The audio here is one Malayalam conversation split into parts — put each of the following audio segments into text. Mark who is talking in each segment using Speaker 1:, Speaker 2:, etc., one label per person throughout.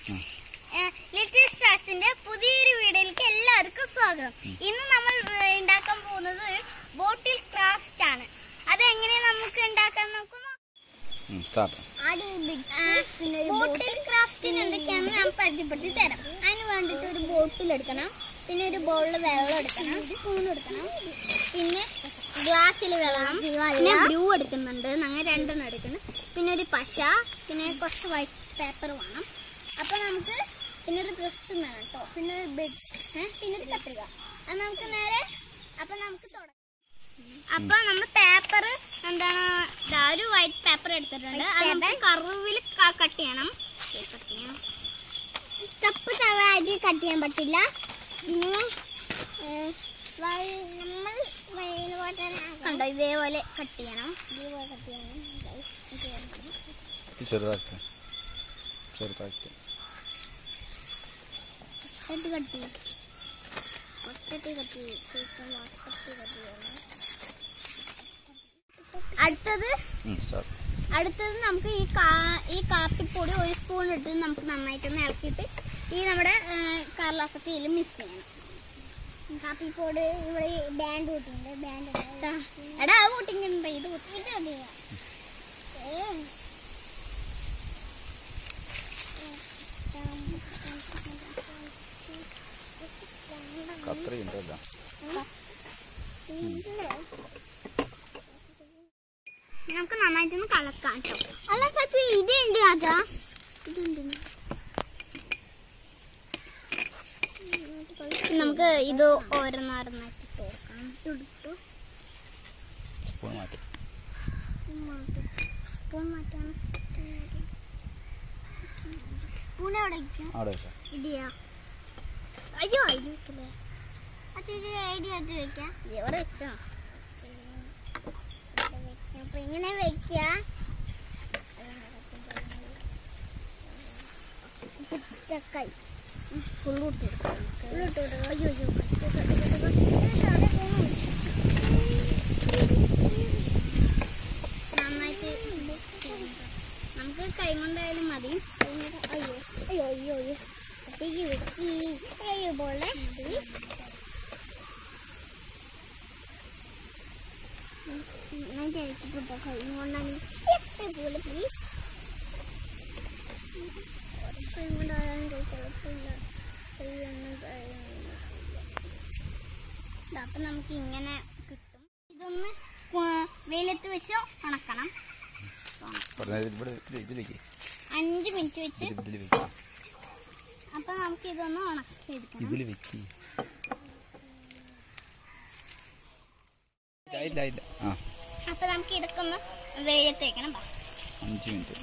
Speaker 1: ലിറ്റിൽ സ്റ്റാർസിന്റെ പുതിയൊരു വീഡിയോയിലേക്ക് എല്ലാവർക്കും സ്വാഗതം ഇന്ന് നമ്മൾ ഏ, ഉണ്ടാക്കാൻ പോകുന്നത് ഒരു ബോട്ടിൽ ക്രാഫ്റ്റ് ആണ് അത് എങ്ങനെ നമുക്ക് ഉണ്ടാക്കാൻ നോക്കുന്നു
Speaker 2: സ്റ്റാർട്ട്
Speaker 1: ബോട്ടിൽ ക്രാഫ്റ്റിന് എന്തൊക്കെയാണെന്ന് ഞാൻ പരിചയപ്പെടുത്തി തരാം അതിന് വേണ്ടിട്ട് ഒരു ബോട്ടിൽ എടുക്കണം പിന്നെ ഒരു ബൗളിൽ വെള്ളം എടുക്കണം സ്പൂൺ എടുക്കണം പിന്നെ ഗ്ലാസ്സിൽ വെള്ളം പിന്നെ ബ്ലൂ എടുക്കുന്നുണ്ട് അങ്ങനെ രണ്ടെണ്ണം എടുക്കണം പിന്നെ ഒരു പശ പിന്നെ കുറച്ച് വൈറ്റ് പേപ്പർ വേണം അപ്പൊ നമുക്ക് പിന്നെ ഒരു ബ്രഷ് വേണം കേട്ടോ പിന്നെ ഒരു ബെഡ് പിന്നെ ഒരു കത്രിക അത് നമുക്ക് നേരെ അപ്പൊ നമുക്ക് തുടങ്ങാം അപ്പൊ നമ്മൾ പേപ്പർ എന്താണ് ദാ ഒരു വൈറ്റ് പേപ്പർ എടുത്തിട്ടുണ്ട് അത് നമുക്ക് കറുവിൽ കട്ട് ചെയ്യണം കട്ട് ചെയ്യണം തപ്പ് തവായിട്ട് കട്ട് ചെയ്യാൻ പറ്റില്ല പിന്നെ നമ്മൾ കണ്ടോ ഇതേപോലെ കട്ട് ചെയ്യണം ഇതേപോലെ കട്ട് ചെയ്യണം
Speaker 2: ചെറുതാക്കി ചെറുതാക്കി
Speaker 1: ഒറ്റട്ട് കട്ട് ചെയ്യും ഒറ്റട്ട് കട്ട് ചെയ്യും ശരിക്കും ഒറ്റട്ട് കട്ട് ചെയ്യണം അടുത്തത്
Speaker 2: സ്റ്റാർട്ട്
Speaker 1: അടുത്തത് നമുക്ക് ഈ കാ ഈ കാപ്പിപ്പൊടി ഒരു സ്പൂൺ എടുത്ത് നമുക്ക് നന്നായിട്ടൊന്ന് ഇളക്കിയിട്ട് ഈ നമ്മുടെ കർലാസൊക്കെ ഇതിൽ മിക്സ് ചെയ്യണം കാപ്പിപ്പൊടി ഇവിടെ ബാൻഡ് കൂട്ടിണ്ട് ബാൻഡ് എടാ അത് കൂട്ടിങ്ങുണ്ട് ഇത് കൂട്ടിട്ട്
Speaker 2: കത്രയുണ്ട് അല്ല
Speaker 1: നമുക്ക് നന്നായിട്ടൊന്ന് കളക്കാം കേട്ടോ അല്ല ചിലപ്പോ ഇതുണ്ട് അതാ ഇതുണ്ട് നമുക്ക് ഇത് ഓരോന്നോരോന്നായിട്ട് ഇട്ട് കൊടുക്കണം ഇട്ടു
Speaker 2: സ്പൂൺ മാറ്റി
Speaker 1: സ്പൂൺ മാറ്റാണ് സ്പൂൺ എവിടെ വയ്ക്കും
Speaker 2: അവിടെ വെക്കാം
Speaker 1: ഇടിയാ അയ്യോ അതിൽ വെക്കില്ലേ അച്ഛൻ ഐഡി അത് വെക്കാം എവിടെ വെച്ചോ അപ്പൊ ഇങ്ങനെ വെക്ക ചക്കായി ഉള്ളൂട്ട് ഉള്ളൂട്ട് അയ്യോ അയ്യോ നന്നായിട്ട് നമുക്ക് കൈ കൊണ്ടായാലും മതി അയ്യോ അയ്യോ അയ്യോ അയ്യോ അപ്പേക്ക് വെക്കി അയ്യോ പോലെ മതി ഞാൻ കഴിച്ചിട്ടോ കൈ കൊണ്ടാണ് പോലെ പ്ലീസ് കൈ കൊണ്ടായാലും കുഴപ്പമില്ല കൈയൊന്നും കഴിയുന്നില്ല അപ്പൊ നമുക്ക് ഇങ്ങനെ കിട്ടും ഇതൊന്ന് കു- വെയിലത്ത് വെച്ച് ഉണക്കണം
Speaker 2: പറഞ്ഞത് ഇവിടെ ഇതില് ഇതിലേക്ക്
Speaker 1: അഞ്ച് മിനിറ്റ് വെച്ച്
Speaker 2: ഇതില് ഇതില് വെക്കി
Speaker 1: അപ്പൊ നമുക്ക് ഇതൊന്ന് ഉണക്കി എടുക്കണം
Speaker 2: ഇതില് വെക്കി ഇല്ല ഇല്ല ആ
Speaker 1: അപ്പൊ നമുക്ക് ഇതൊക്കെ ഒന്ന് വെയിലത്ത് വെക്കണം ബാ.
Speaker 2: അഞ്ച് മിനിറ്റ്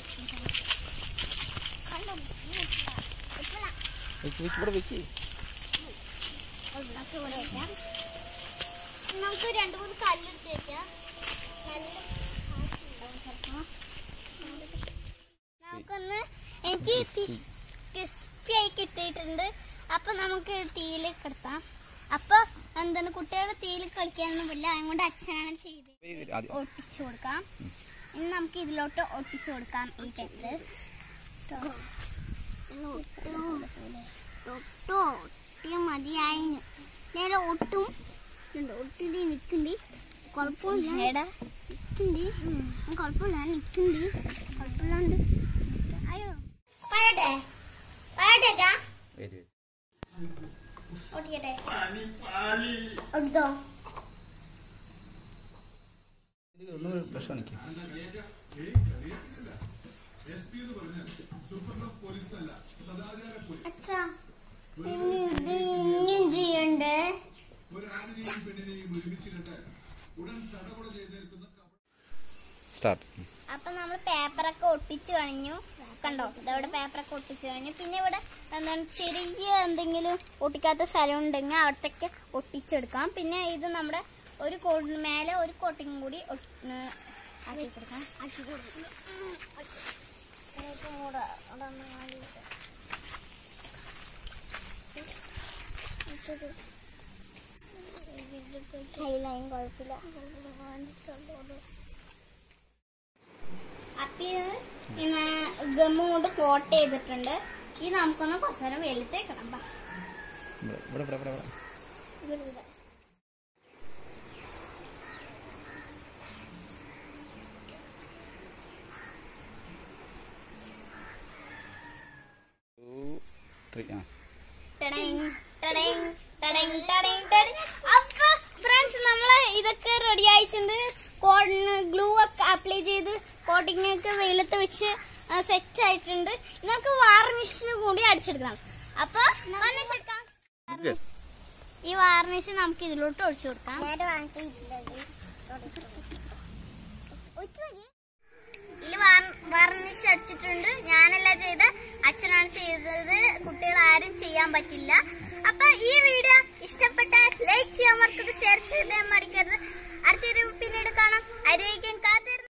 Speaker 1: കണ്ടോ? ഇപ്പളാ.
Speaker 2: വെക്ക് വെക്ക് ഇവിടെ വെക്കി
Speaker 1: ഉള്ളൊക്കെ ഇവിടെ വെക്കാം. നമുക്ക് രണ്ടു മൂന്ന് കല്ലെടുത്ത് വെക്കാം കല്ല് ചിലപ്പോ. നമുക്കൊന്ന് എനിക്ക് ക്രിസ്പി ആയി കിട്ടിയിട്ടുണ്ട് അപ്പൊ നമുക്ക് തീയിൽ കിടത്താം അപ്പൊ എന്താണ് കുട്ടികൾ തീയിൽ കളിക്കാനൊന്നും ഇല്ല അതുകൊണ്ട് അച്ഛനാണ് ചെയ്ത്
Speaker 2: ആദ്യം
Speaker 1: ഒട്ടിച്ചു കൊടുക്കാം ഇനി നമുക്ക് ഇതിലോട്ട് ഒട്ടിച്ചു കൊടുക്കാം ഈ പേപ്പർ തൊട്ടോ ഒട്ടിയ മതിയായിന് നേരെ ഒട്ടും ഉണ്ട് ഒട്ടിട്ട് നിക്കണ്ട് കുഴപ്പമില്ല എടാ നിക്കണ്ട് കുഴപ്പമില്ല നിക്കണ്ട് കുഴപ്പമില്ലാണ്ട് അയ്യോ പറയട്ടെ പറയട്ടെ
Speaker 2: വരൂ
Speaker 1: ഒട്ടിക്കട്ടെ ഒട്ടോ
Speaker 2: ഇത് ഒന്നും പ്രശ്നം എനിക്ക്
Speaker 1: അച്ഛാ ഇനി ഇത് ഇനിയും ചെയ്യണ്ടേ
Speaker 2: സ്റ്റാർട്ട്
Speaker 1: അപ്പൊ നമ്മൾ പേപ്പറൊക്കെ ഒട്ടിച്ചു കഴിഞ്ഞു കണ്ടോ ഇതവിടെ പേപ്പറൊക്കെ ഒട്ടിച്ചു കഴിഞ്ഞു പിന്നെ ഇവിടെ എന്താണ് ചെറിയ എന്തെങ്കിലും ഒട്ടിക്കാത്ത സ്ഥലം ഉണ്ടെങ്കിൽ അവിടത്തേക്ക് ഒട്ടിച്ചെടുക്കാം പിന്നെ ഇത് നമ്മുടെ ഒരു കോട്ട് മേലെ ഒരു കോട്ടിങ് കൂടി ഒട്ട്- ഉം, ആക്കി കൊടുക്കാം ആക്കി കൊടുക്കാം ഇതിലേക്കും കൂടെ അവിടെ ഒന്ന് ആക്കിയിട്ട്. ഇട്ടത്. കയ്യിലായും കുഴപ്പമില്ല അപ്പൊ ഇത് ഇന്ന് ഗമ്മ് കൊണ്ട് കോട്ട് ചെയ്തിട്ടുണ്ട് ഇത് നമുക്കൊന്ന് കുറച്ചു നേരം വെയിലത്ത് വെക്കണം ബാ.
Speaker 2: ഇവിടെ ഇവിടെ ഇവിടെ ഇവിടെ ഇവിടെ ടു ത്രീ ആ
Speaker 1: ടടങ്, ടടങ്, ടടങ്, ടടങ്, ടടങ്. അപ്പൊ ഫ്രണ്ട്സ് നമ്മള് ഇതൊക്കെ റെഡി ആയിട്ടുണ്ട് ഗ്ലൂ ഒക്കെ അപ്ലൈ ചെയ്ത് കോട്ടിംഗ് ഒക്കെ വെയിലത്ത് വെച്ച് സെറ്റ് ആയിട്ടുണ്ട് ഇനി നമുക്ക് വാർണിഷ് കൂടി അടിച്ചെടുക്കണം അപ്പൊ varnish എടുക്കാം ഈ വാർണിഷ് നമുക്ക് ഇതിലോട്ട് ഒഴിച്ചു കൊടുക്കാം ഇതിൽ വാർണിഷ് അടിച്ചിട്ടുണ്ട് ഞാനല്ല ചെയ്ത് അച്ഛനാണ് ചെയ്തത് കുട്ടികൾ ആരും ചെയ്യാൻ പറ്റില്ല അപ്പൊ ഈ വീഡിയോ ഇഷ്ടപ്പെട്ട ലൈക്ക് ചെയ്യാൻ മറക്കരുത് ഷെയർ ചെയ്യാൻ മടിക്കരുത്